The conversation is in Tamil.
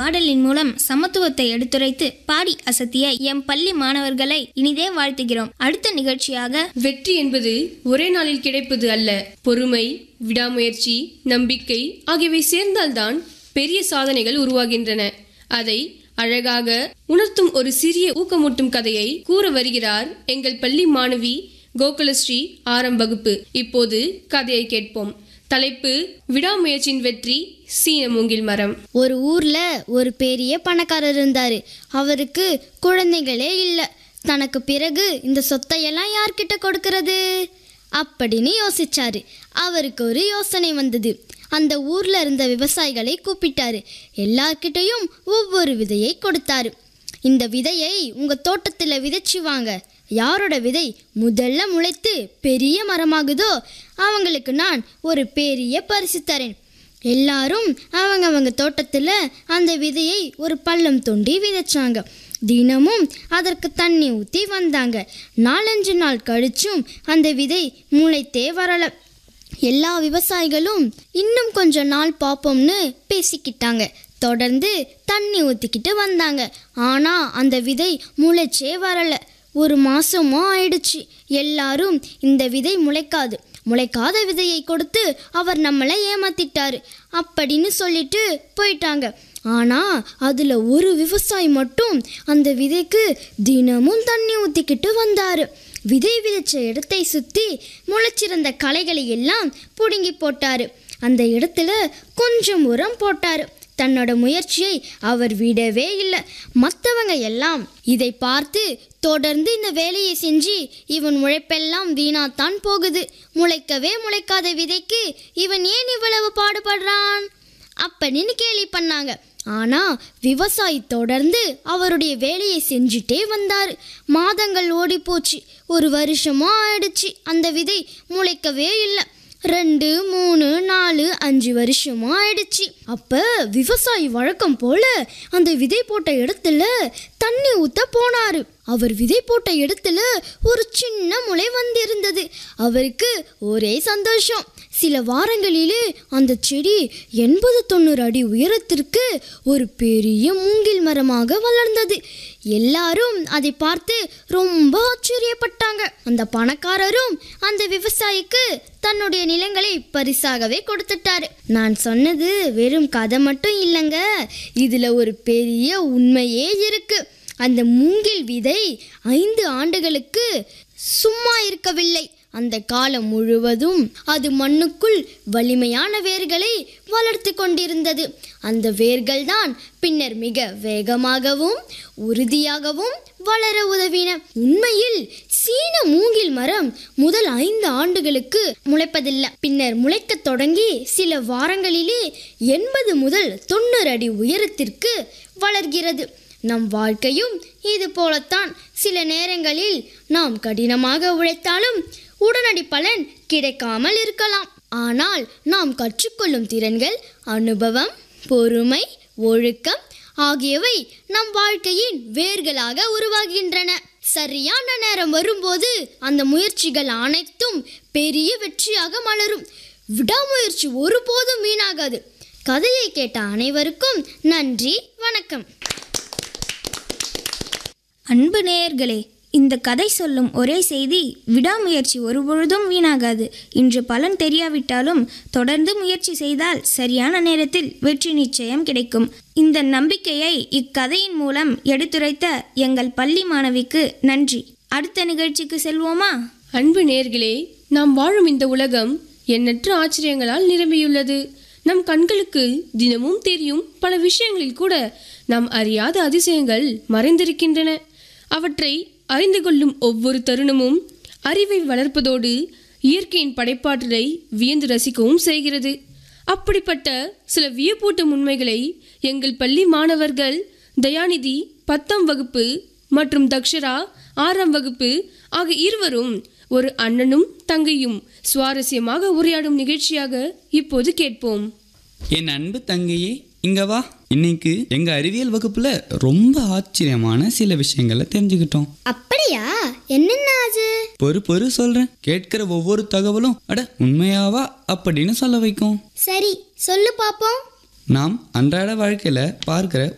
பாடலின் மூலம் சமத்துவத்தை எடுத்துரைத்து பாடி அசத்திய எம் பள்ளி மாணவர்களை இனிதே வாழ்த்துகிறோம் அடுத்த நிகழ்ச்சியாக வெற்றி என்பது ஒரே நாளில் கிடைப்பது அல்ல பொறுமை விடாமுயற்சி நம்பிக்கை ஆகியவை சேர்ந்தால்தான் பெரிய சாதனைகள் உருவாகின்றன அதை அழகாக உணர்த்தும் ஒரு சிறிய ஊக்கமூட்டும் கதையை கூற வருகிறார் எங்கள் பள்ளி மாணவி கோகுலஸ்ரீ ஆறாம் வகுப்பு இப்போது கதையை கேட்போம் தலைப்பு விடாமுயற்சியின் வெற்றி சீன மூங்கில் மரம் ஒரு ஊர்ல ஒரு பெரிய பணக்காரர் இருந்தாரு அவருக்கு குழந்தைகளே இல்லை தனக்கு பிறகு இந்த சொத்தையெல்லாம் யார்கிட்ட கொடுக்கறது அப்படின்னு யோசிச்சாரு அவருக்கு ஒரு யோசனை வந்தது அந்த ஊர்ல இருந்த விவசாயிகளை கூப்பிட்டாரு எல்லார்கிட்டையும் ஒவ்வொரு விதையை கொடுத்தாரு இந்த விதையை உங்க தோட்டத்துல விதைச்சு வாங்க யாரோட விதை முதல்ல முளைத்து பெரிய மரமாகுதோ அவங்களுக்கு நான் ஒரு பெரிய பரிசு தரேன் எல்லாரும் அவங்க அவங்க தோட்டத்தில் அந்த விதையை ஒரு பள்ளம் தோண்டி விதைச்சாங்க தினமும் அதற்கு தண்ணி ஊற்றி வந்தாங்க நாலஞ்சு நாள் கழிச்சும் அந்த விதை முளைத்தே வரல எல்லா விவசாயிகளும் இன்னும் கொஞ்ச நாள் பார்ப்போம்னு பேசிக்கிட்டாங்க தொடர்ந்து தண்ணி ஊற்றிக்கிட்டு வந்தாங்க ஆனால் அந்த விதை முளைச்சே வரல ஒரு மாசமோ ஆயிடுச்சு எல்லாரும் இந்த விதை முளைக்காது முளைக்காத விதையை கொடுத்து அவர் நம்மளை ஏமாத்திட்டாரு அப்படின்னு சொல்லிட்டு போயிட்டாங்க ஆனா அதுல ஒரு விவசாயி மட்டும் அந்த விதைக்கு தினமும் தண்ணி ஊத்திக்கிட்டு வந்தாரு விதை விதைச்ச இடத்தை சுத்தி முளைச்சிருந்த களைகளை எல்லாம் புடுங்கி போட்டாரு அந்த இடத்துல கொஞ்சம் உரம் போட்டாரு தன்னோட முயற்சியை அவர் விடவே இல்லை மற்றவங்க எல்லாம் இதை பார்த்து தொடர்ந்து இந்த வேலையை செஞ்சு இவன் உழைப்பெல்லாம் வீணாத்தான் போகுது முளைக்கவே முளைக்காத விதைக்கு இவன் ஏன் இவ்வளவு பாடுபடுறான் அப்படின்னு கேலி பண்ணாங்க ஆனா விவசாயி தொடர்ந்து அவருடைய வேலையை செஞ்சுட்டே வந்தார் மாதங்கள் ஓடி போச்சு ஒரு வருஷமும் ஆயிடுச்சு அந்த விதை முளைக்கவே இல்லை ரெண்டு மூணு நாலு அஞ்சு வருஷமும் ஆயிடுச்சு அப்ப விவசாயி வழக்கம் போல அந்த விதை போட்ட இடத்துல தண்ணி ஊத்த போனாரு அவர் விதை போட்ட இடத்துல ஒரு சின்ன முளை வந்திருந்தது அவருக்கு ஒரே சந்தோஷம் சில வாரங்களிலே அந்த செடி எண்பது தொண்ணூறு அடி உயரத்திற்கு ஒரு பெரிய மூங்கில் மரமாக வளர்ந்தது எல்லாரும் அதை பார்த்து ரொம்ப ஆச்சரியப்பட்டாங்க அந்த பணக்காரரும் அந்த விவசாயிக்கு தன்னுடைய நிலங்களை பரிசாகவே கொடுத்துட்டாரு நான் சொன்னது வெறும் கதை மட்டும் இல்லைங்க இதுல ஒரு பெரிய உண்மையே இருக்கு அந்த மூங்கில் விதை ஐந்து ஆண்டுகளுக்கு சும்மா இருக்கவில்லை அந்த காலம் முழுவதும் அது மண்ணுக்குள் வலிமையான வேர்களை வளர்த்து கொண்டிருந்தது அந்த வேர்கள் தான் பின்னர் மிக வேகமாகவும் உறுதியாகவும் வளர உதவின உண்மையில் சீன மூங்கில் மரம் முதல் ஐந்து ஆண்டுகளுக்கு முளைப்பதில்லை பின்னர் முளைக்கத் தொடங்கி சில வாரங்களிலே எண்பது முதல் தொண்ணூறு அடி உயரத்திற்கு வளர்கிறது நம் வாழ்க்கையும் இது போலத்தான் சில நேரங்களில் நாம் கடினமாக உழைத்தாலும் உடனடி பலன் கிடைக்காமல் இருக்கலாம் ஆனால் நாம் கற்றுக்கொள்ளும் திறன்கள் அனுபவம் பொறுமை ஒழுக்கம் ஆகியவை நம் வாழ்க்கையின் வேர்களாக உருவாகின்றன சரியான நேரம் வரும்போது அந்த முயற்சிகள் அனைத்தும் பெரிய வெற்றியாக மலரும் விடாமுயற்சி ஒருபோதும் வீணாகாது கதையை கேட்ட அனைவருக்கும் நன்றி வணக்கம் அன்பு நேயர்களே இந்த கதை சொல்லும் ஒரே செய்தி விடாமுயற்சி ஒருபொழுதும் வீணாகாது இன்று பலன் தெரியாவிட்டாலும் தொடர்ந்து முயற்சி செய்தால் சரியான நேரத்தில் வெற்றி நிச்சயம் கிடைக்கும் இந்த நம்பிக்கையை இக்கதையின் மூலம் எடுத்துரைத்த எங்கள் பள்ளி மாணவிக்கு நன்றி அடுத்த நிகழ்ச்சிக்கு செல்வோமா அன்பு நேர்களே நாம் வாழும் இந்த உலகம் எண்ணற்ற ஆச்சரியங்களால் நிரம்பியுள்ளது நம் கண்களுக்கு தினமும் தெரியும் பல விஷயங்களில் கூட நாம் அறியாத அதிசயங்கள் மறைந்திருக்கின்றன அவற்றை அறிந்து கொள்ளும் ஒவ்வொரு தருணமும் அறிவை வளர்ப்பதோடு இயற்கையின் படைப்பாற்றலை வியந்து ரசிக்கவும் செய்கிறது அப்படிப்பட்ட சில வியப்பூட்டும் உண்மைகளை எங்கள் பள்ளி மாணவர்கள் தயாநிதி பத்தாம் வகுப்பு மற்றும் தக்ஷரா ஆறாம் வகுப்பு ஆகிய இருவரும் ஒரு அண்ணனும் தங்கையும் சுவாரஸ்யமாக உரையாடும் நிகழ்ச்சியாக இப்போது கேட்போம் என் அன்பு தங்கையே இங்க வா இன்னைக்கு எங்க அறிவியல் வகுப்புல ரொம்ப ஆச்சரியமான சில விஷயங்களை தெரிஞ்சுக்கிட்டோம் அப்படியா என்னென்ன அது பொறு பொறு சொல்றேன் கேட்கிற ஒவ்வொரு தகவலும் அட உண்மையாவா அப்படின்னு சொல்ல வைக்கும் சரி சொல்லு பாப்போம் நாம் அன்றாட வாழ்க்கையில பார்க்கிற